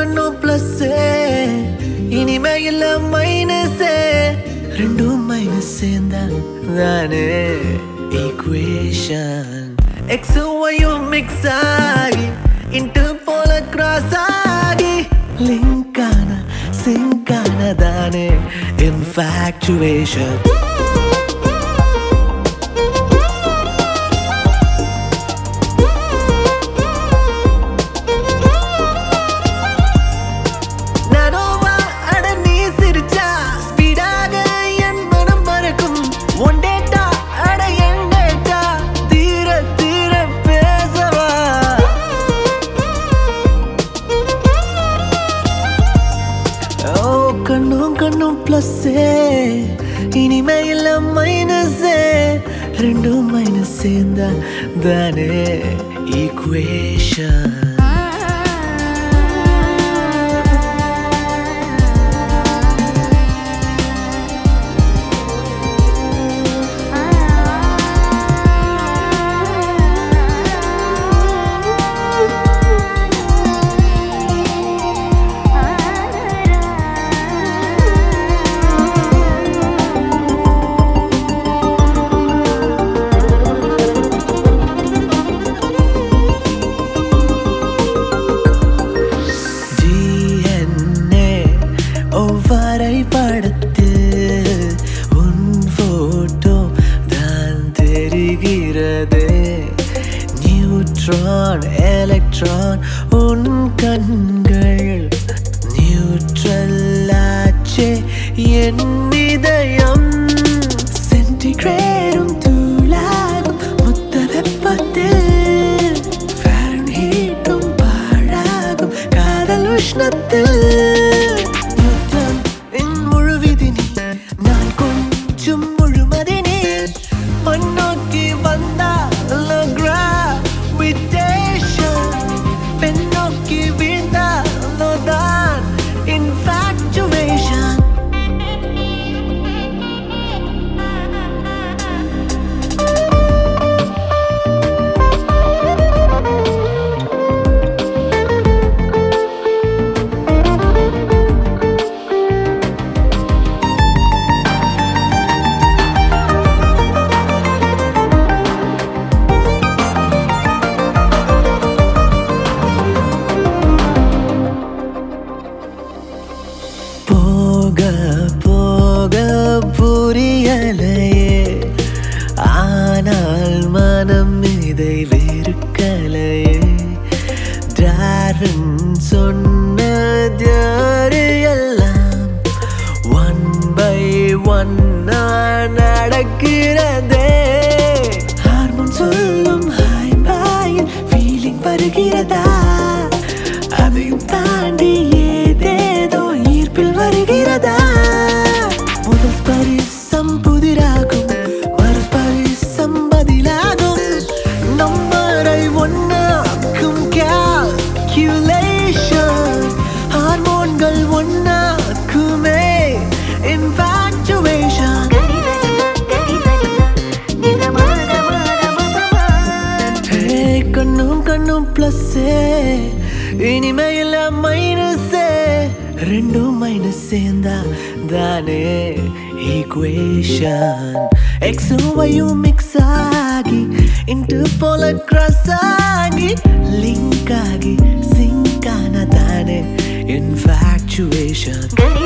கண்ணும் பிளஸ் இனிமே இல்ல மைனஸ் ரெண்டும் மைனஸ் சேர்ந்தா தானே ஈக்குவேஷன் எக்ஸ் ஒய்யும் மிக்ஸ் ஆகி இன்ட்டு போல கிராஸ் ஆகி லிங்க் ஆன சிங்க் ஆன தானே இன்ஃபாக்சுவேஷன் நடுவா அட நீ சிரிச்சா ஸ்பீடாக என் மனம் பறக்கும் ஒன் டேட்டா அட என் டேட்டா தீர தீர பேசவா ஓ கண்ணும் கண்ணும் பிளஸ் இனிமே இல்ல மைனஸ் ரெண்டும் மைனஸ் சேர்ந்தா தானே ஈக்குவேஷன் DNA ஒவ்வரை படத்து உன் போட்டோ தான் தெரிகிறது நியூட்ரான் எலக்ட்ரான் உன் கண்கள் நியூட்ரல் ஆச்சே என் இதயம் சென்டிகிரேடும் தூளாகும் மொத்த வெப்பத்தில் ஃபாரன்ஹீட்டும் பாழாகும் காதல் உஷ்ணத்தில் யுத்தம் என் முழுவிதி நீ நான் கொஞ்சம் முழுமதி நீ மண்ணோக்கி வந்தால் கிராவிடேஷன் பெண்ணோக்கி வீழ்ந்தாலோ தான் இன்ஃபாக்சுவேஷன் போக போக புரியலையே ஆனால் மனம் இதை வெறுக்கலையே டார்வின் சொன்னது எல்லாம் ஒன் பை ஒன் நடக்கிறதே ஹார்மோன் சொல்லும் ஹாய் பாயில் ஃபீலிங் வருகிறதா அதையும் தாண்டி ஏதேதோ ஈர்ப்பில் வருகிறதா முதல் ஸ்பரிசம் புதிராகும் மறு ஸ்பரிசம் பதிலாகும் நம்பரை ஒன்னாக்கும் calculation ஹார்மோன்கள் ஒன்னாக்குமே infatuation Hey, கண்ணும் கண்ணும் பிளஸ் இனிமே இல்ல மைனஸ் ரெண்டும் மைனஸ் சேர்ந்தா தானே ஈக்குவேஷன் எக்ஸும் ஒய்யும் மிக்ஸ் ஆகி இன்ட்டு போல கிராஸ் ஆகி லிங்க் ஆகி சிங்க் ஆன தானே இன்ஃபாக்சுவேஷன்